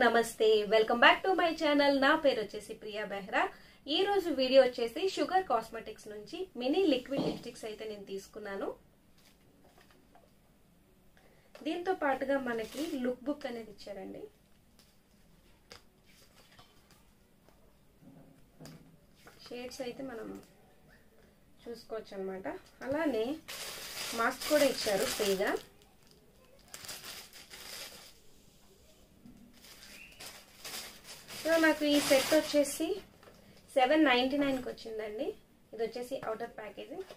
నమస్తే welcome back to my channel నా పేరు వచ్చేసి ప్రియా బెహ్రా ఈ రోజు వీడియో వచ్చేసి షుగర్ కాస్మెటిక్స్ నుంచి మినీ లిక్విడ్ లిప్స్టిక్స్ అయితే నేను తీసుకున్నాను దీంతో పాటుగా మనకి లుక్ బుక్ అనేది ఇచ్చారండి షేడ్స్ అయితే మనం చూసుకోవచ్చు అనమాట అలానే మాస్క్ కూడా ఇచ్చారు ఫ్రీగా సో నాకు ఈ సెట్ వచ్చేసి సెవెన్ నైంటీ నైన్కి వచ్చిందండి ఇది వచ్చేసి అవుటర్ ప్యాకేజింగ్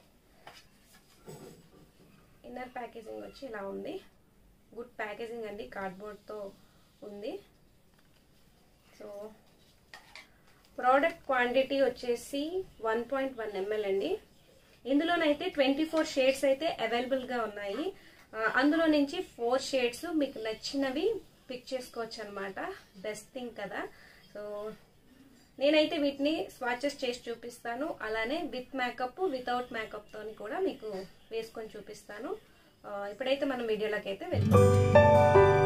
ఇన్నర్ ప్యాకేజింగ్ వచ్చి ఇలా ఉంది గుడ్ ప్యాకేజింగ్ అండి కార్డ్బోర్డ్తో ఉంది సో ప్రోడక్ట్ క్వాంటిటీ వచ్చేసి వన్ పాయింట్ వన్ ఎంఎల్ అండి ఇందులోనైతే ట్వంటీ ఫోర్ షేడ్స్ అయితే అవైలబుల్గా ఉన్నాయి అందులో నుంచి ఫోర్ షేడ్స్ మీకు నచ్చినవి పిక్ చేసుకోవచ్చు అనమాట బెస్ట్ థింగ్ కదా సో నేనైతే వీటిని స్వాచెస్ చేసి చూపిస్తాను అలానే విత్ మేకప్ వితౌట్ మేకప్తో కూడా మీకు వేసుకొని చూపిస్తాను ఇప్పుడైతే మనం వీడియోలోకి అయితే వెళ్తాం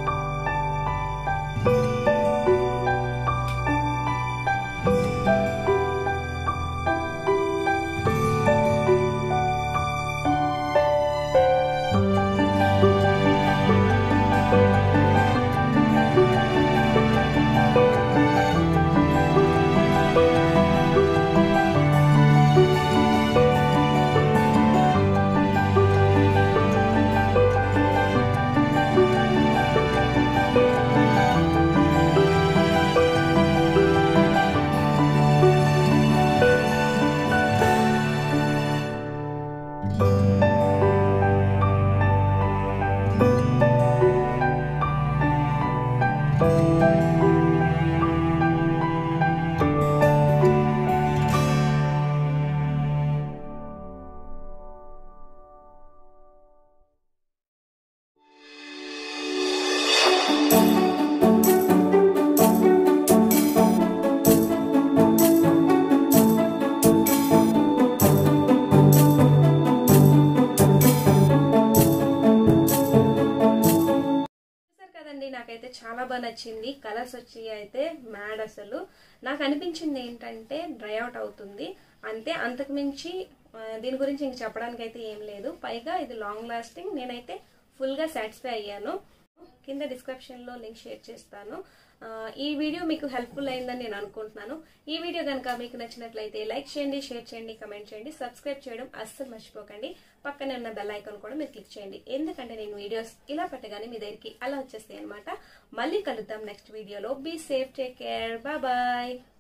కదండి నాకైతే చాలా బాగా నచ్చింది కలర్స్ వచ్చి అయితే మ్యాడ్ అసలు నాకు అనిపించింది ఏంటంటే డ్రై అవుట్ అవుతుంది అంతే అంతకు మించి దీని గురించి ఇంక చెప్పడానికి అయితే ఏం లేదు పైగా ఇది లాంగ్ లాస్టింగ్ నేనైతే ఫుల్గా సాటిస్ఫై అయ్యాను కింద డిస్క్రిప్షన్లో లింక్ షేర్ చేస్తాను ఈ వీడియో మీకు హెల్ప్ఫుల్ అయిందని నేను అనుకుంటున్నాను ఈ వీడియో కనుక మీకు నచ్చినట్లయితే లైక్ చేయండి షేర్ చేయండి కమెంట్ చేయండి సబ్స్క్రైబ్ చేయడం అస్సలు మర్చిపోకండి పక్కనే ఉన్న బెల్ ఐకాన్ కూడా మీరు క్లిక్ చేయండి ఎందుకంటే నేను వీడియోస్ ఇలా పెట్టగానే మీ దగ్గరికి అలా వచ్చేస్తాయి అనమాట మళ్ళీ కలుద్దాం నెక్స్ట్ వీడియోలో be safe take care bye